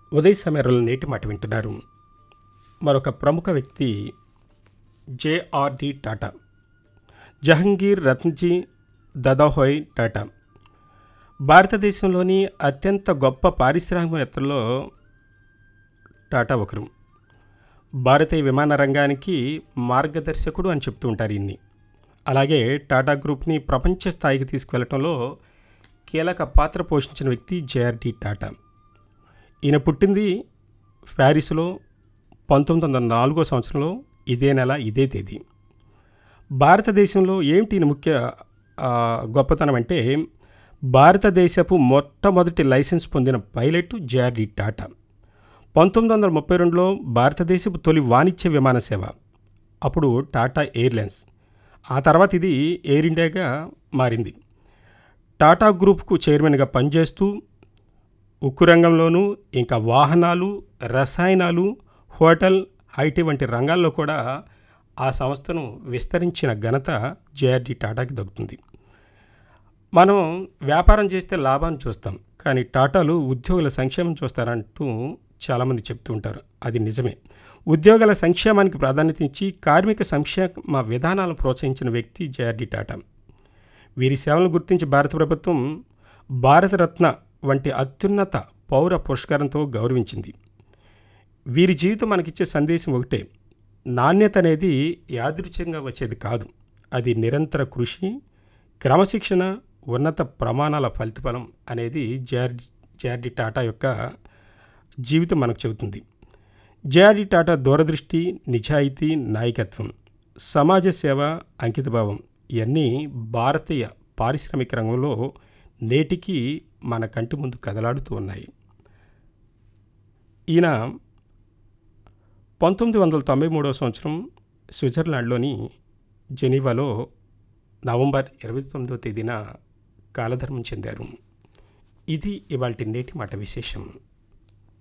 ఉదయ్ సమీరల నేటి మాట వింటున్నారు మరొక ప్రముఖ వ్యక్తి జేఆర్డి టాటా జహంగీర్ రత్నజీ దదాహోయ్ టాటా భారతదేశంలోని అత్యంత గొప్ప పారిశ్రామికవేత్తల్లో టాటా ఒకరు భారతీయ విమాన రంగానికి మార్గదర్శకుడు అని చెప్తూ ఉంటారు ఇన్ని అలాగే టాటా గ్రూప్ని ప్రపంచ స్థాయికి తీసుకువెళ్ళటంలో కీలక పాత్ర పోషించిన వ్యక్తి జేఆర్డి టాటా ఈయన పుట్టింది ప్యారిస్లో పంతొమ్మిది వందల నాలుగో సంవత్సరంలో ఇదే నెల ఇదే తేదీ భారతదేశంలో ఏమిటి ఈయన ముఖ్య ఆ, గొప్పతనం అంటే భారతదేశపు మొట్టమొదటి లైసెన్స్ పొందిన పైలట్ జేఆర్డి టాటా పంతొమ్మిది వందల ముప్పై రెండులో భారతదేశపు తొలి వాణిజ్య విమాన సేవ అప్పుడు టాటా ఎయిర్లైన్స్ ఆ తర్వాత ఇది ఎయిర్ ఇండియాగా మారింది టాటా గ్రూప్కు చైర్మన్గా పనిచేస్తూ ఉక్కు రంగంలోనూ ఇంకా వాహనాలు రసాయనాలు హోటల్ ఐటీ వంటి రంగాల్లో కూడా ఆ సంస్థను విస్తరించిన ఘనత జేఆర్డి టాటాకి దక్కుతుంది మనం వ్యాపారం చేస్తే లాభాన్ని చూస్తాం కానీ టాటాలు ఉద్యోగుల సంక్షేమం చూస్తారంటూ చాలామంది చెప్తూ ఉంటారు అది నిజమే ఉద్యోగుల సంక్షేమానికి ప్రాధాన్యత ఇచ్చి కార్మిక సంక్షేమ విధానాలను ప్రోత్సహించిన వ్యక్తి జేఆర్డి టాటా వీరి సేవలను గుర్తించి భారత ప్రభుత్వం భారతరత్న వంటి అత్యున్నత పౌర పురస్కారంతో గౌరవించింది వీరి జీవితం మనకిచ్చే సందేశం ఒకటే నాణ్యత అనేది యాదృచ్ఛికంగా వచ్చేది కాదు అది నిరంతర కృషి క్రమశిక్షణ ఉన్నత ప్రమాణాల ఫలితఫలం అనేది జేఆర్డి జేఆర్డి టాటా యొక్క జీవితం మనకు చెబుతుంది జేఆర్డి టాటా దూరదృష్టి నిజాయితీ నాయకత్వం సమాజ సేవ అంకితభావం ఇవన్నీ భారతీయ పారిశ్రామిక రంగంలో నేటికి మన కంటి ముందు కదలాడుతూ ఉన్నాయి ఈయన పంతొమ్మిది వందల తొంభై మూడవ సంవత్సరం స్విట్జర్లాండ్లోని జెనీవాలో నవంబర్ ఇరవై తొమ్మిదవ తేదీన కాలధర్మం చెందారు ఇది ఇవాళ నేటి మాట విశేషం